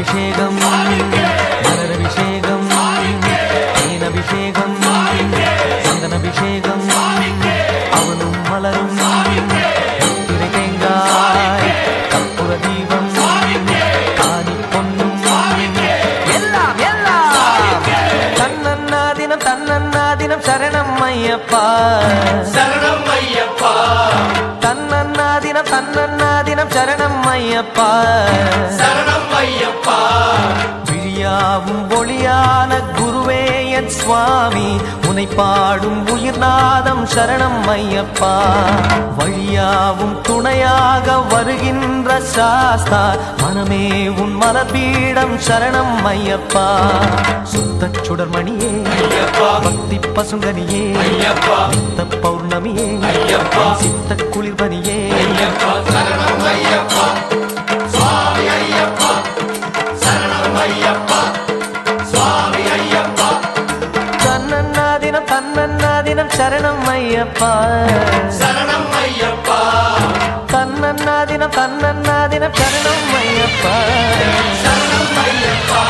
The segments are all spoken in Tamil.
பாலபிஷேகம் மலரபிஷேகம் தேனபிஷேகம் சந்தனபிஷேகம் அவனும் மலரும் திரை தேங்காய் கற்பூர தீபம் காணி பொன்னும் எல்லாம் எல்லாம் தன்னன்னாதினம் தன்னன்னாதினம் சரணம் ஐயப்பா சரணம் ஐயப்பா தன்னன்னாதினம் தன்னன்னாதினம் சரணம் ஐயப்பா சரணம் ஐயப்பா விழியாவும் ஒளியான குருவே என் சுவாமி உனை பாடும் உயிர்நாதம் சரணம் ஐயப்பா வழியாவும் துணையாக வருகின்ற சாஸ்தா மனமே உன் மலபீடம் சரணம் ஐயப்பா சுத்த சுடர்மணியே ஐயப்பா பக்தி பசுங்கனியே ஐயப்பா சித்த பௌர்ணமியே ஐயப்பா. சித்த குளிர்பனியே ஐயப்பா சரணம் ஐயப்பா சுவாமி ஐயப்பா சரணம் ஐயப்பா சுவாமி ஐயப்பா தன்னன்னாதினம் தன்னன்னாதினம் சரணம் ஐயப்பா சரணம் ஐயப்பா தன்னன்னாதினம் தன்னன்னாதினம் சரணம் ஐயப்பா சரணம் ஐயப்பா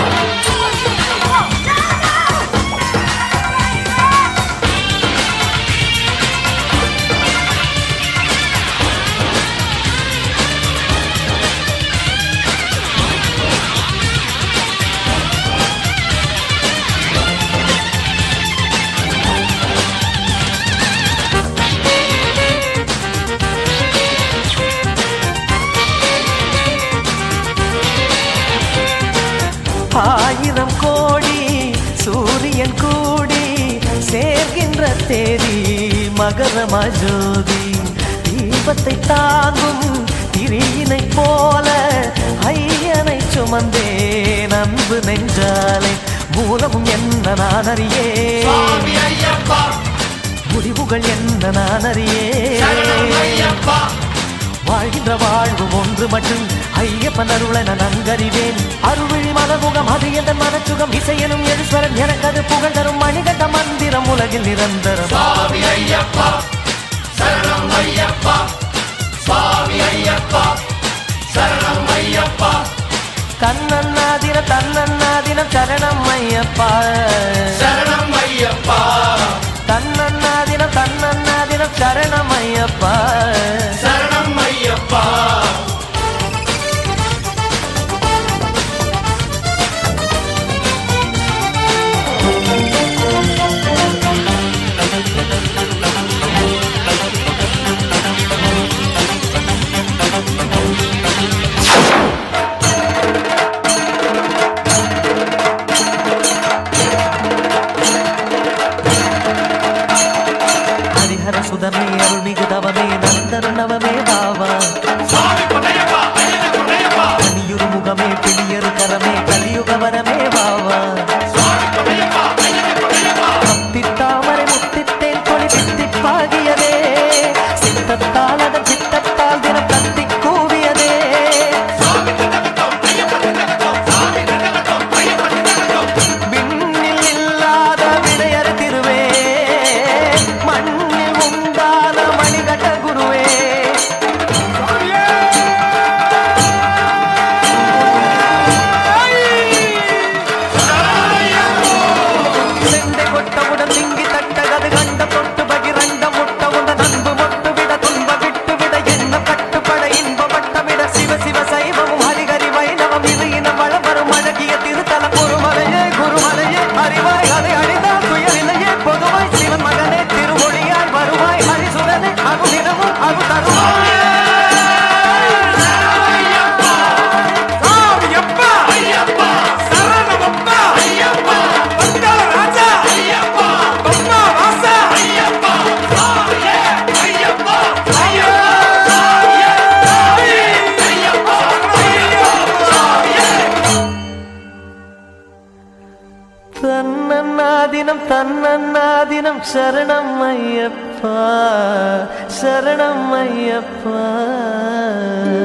ஆயிரம் கோடி சூரியன் கூடி சேர்கின்ற தேதி மகரமா ஜோதி தீபத்தை தாங்கும் திரியினை போல ஐயனை சுமந்தேன் அன்பு நெஞ்சாலே மூலமும் என்ன நான் அறியே சுவாமி ஐயப்பா முடிவுகள் என்ன நான் அறியே சரணம் ஐயப்பா வாழ்கின்ற வாழ்வு ஒன்று மட்டும் ஐயப்பன் அருளை நான் நன்கறிவேன் அருள்விழி மலமுகம் அது எந்த மனச்சுகம் இசையனும் எழுஸ்வரன் எனக்கு அது புகழ் தரும் மணிகண்ட மந்திரம் உலகில் நிரந்தரம் சுவாமி ஐயப்பா சரணம் ஐயப்பா சுவாமி ஐயப்பா சரணம் ஐயப்பா தன்னன்னாதினம் தன்னன்னாதினம் சரணம் ஐயப்பா சரணம் ஐயப்பா தன்னன்னாதினம் தன்னன்னாதினம் சரணம் ஐயப்பா சரணம் ஐயப்பா ஹரிஹர சுதமே அருள்மிகு தவமே நந்தன நவமே பாவா சுவாமி பொன்னையப்பா ஐயன பொன்னையப்பா கலியுரு முகமே பிடியரு கரமே கலியுகவரமே பாவா சுவாமி பொன்னையப்பா ஐயன பொன்னையப்பா முத்தித்தாமரை முத்தித்தேன் கொடி தித்திப்பாகியதே சித்தத்தால் அதன் சித்தத்தால் தினம் கத்தி கூவியதே சுவாமி திண்டகத்தோம் ஐயப்ப திண்டகத்தோம் சுவாமி திண்டகத்தோம் ஐயப்ப திண்டகத்தோம் விண்ணில் இல்லாத விடையறு திருவே மண்ணில் உண்டான மணிகட்ட குருவே செண்டை கொட்டவுடன் திங்கி தட்டகது கண்ட தொட்டு பகிரண்ட முட்ட உண்ட நண்பு மொட்டு விட துன்ப விட்டு விட என்ன கட்டுப்பட இன்ப பட்டமிட சிவ சிவ சைவமும் ஹரிகரி வைணவம் இது இனம் வளம் வரும் அழகிய திருத்தல குருமலையே குருமலையே அறிவாய் அதை அழிந்தால் துயரிலையே பொதுவாய் சிவன் மகனே திருமொழியாய் வருவாய் ஹரிசுரனே அகுதினமும் அகு தருவாய் ஐயப்பா ஐயப்பா சரணமப்பா ஐயப்பா மங்கள ராஜா ஐயப்பா பத்மா வாசா ஐயப்பா சுவாமியே ஐயப்பா ஐயப்பா சுவாமியே ஐயப்பா சுவாமியே தன்னன்னாதினம் தன்னன்னாதினம் சரணம் ஐயப்பா சரணம் ஐயப்பா